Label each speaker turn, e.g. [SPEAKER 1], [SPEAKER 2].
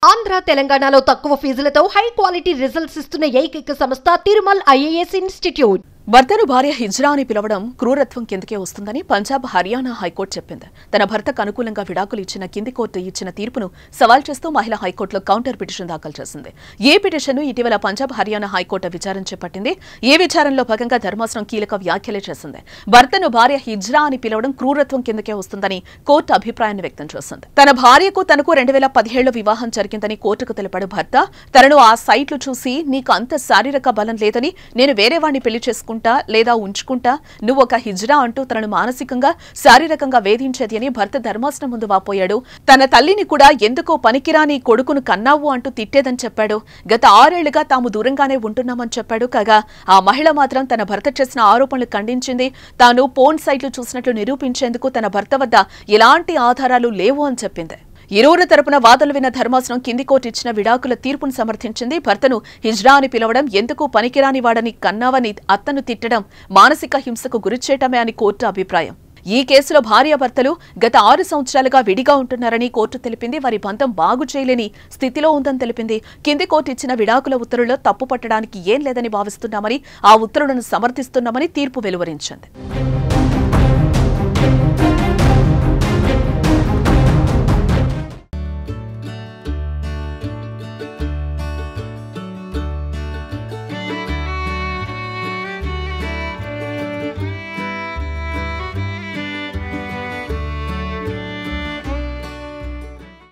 [SPEAKER 1] ఆంధ్ర తెలంగాణలో తక్కువ ఫీజులతో high quality results ఇస్తున్న ఏకైక సంస్థ తిరుమల్ ఐఏఎస్ ఇన్స్టిట్యూట్
[SPEAKER 2] భర్తను భార్య హిజ్రా అని పిలవడం క్రూరత్వం కిందకే వస్తుందని పంజాబ్ హర్యానా హైకోర్టు చెప్పింది తన భర్తకు అనుకూలంగా విడాకులు ఇచ్చిన కింది కోర్టు ఇచ్చిన తీర్పును సవాల్ చేస్తూ మహిళ హైకోర్టులో కౌంటర్ పిటిషన్ దాఖలు చేసింది ఈ పిటిషన్ను ఇటీవల పంజాబ్ హర్యానా హైకోర్టు విచారణ చేపట్టింది ఈ విచారణలో భాగంగా ధర్మాసనం కీలక వ్యాఖ్యలే చేసింది భర్తను భార్య హిజ్రా అని పిలవడం క్రూరత్వం కిందకే వస్తుందని కోర్టు అభిప్రాయాన్ని వ్యక్తం చేసింది తన భార్యకు తనకు రెండు వేల పదిహేడులో వివాహం జరిగిందని కోర్టుకు తెలిపాడు భర్త తనను ఆ సైట్లు చూసి నీకు అంత శారీరక బలం లేదని నేను వేరే వాడిని పెళ్లి చేసుకుంటా లేదా ఉంచుకుంటా నువ్వు ఒక హిజ్రా అంటూ తనను మానసికంగా శారీరకంగా వేధించేది అని భర్త ధర్మాసనం ముందు వాపోయాడు తన తల్లిని కూడా ఎందుకో పనికిరాని కొడుకును కన్నావు అంటూ తిట్టేదని చెప్పాడు గత ఆరేళ్లుగా తాము దూరంగానే ఉంటున్నామని చెప్పాడు కాగా ఆ మహిళ మాత్రం తన భర్త చేసిన ఆరోపణలు ఖండించింది తాను పోన్ సైట్లు చూసినట్లు నిరూపించేందుకు తన భర్త వద్ద ఎలాంటి ఆధారాలు లేవు అని చెప్పింది ఇరువురు తరపున వాదనలు విన్న ధర్మాసనం కింది కోర్టు ఇచ్చిన విడాకుల తీర్పును సమర్థించింది భర్తను హిజ్రా అని పిలవడం ఎందుకు పనికిరాని వాడని కన్నావని అత్తను తిట్టడం మానసిక హింసకు గురిచేయటమే అని కోర్టు అభిప్రాయం ఈ కేసులో భార్యాభర్తలు గత ఆరు సంవత్సరాలుగా విడిగా ఉంటున్నారని కోర్టు తెలిపింది వారి బంధం బాగు చేయలేని స్థితిలో ఉందని తెలిపింది కింది కోర్టు ఇచ్చిన విడాకుల ఉత్తర్వుల్లో తప్పు పట్టడానికి ఏం లేదని భావిస్తున్నామని ఆ ఉత్తర్వులను సమర్థిస్తున్నామని తీర్పు వెలువరించింది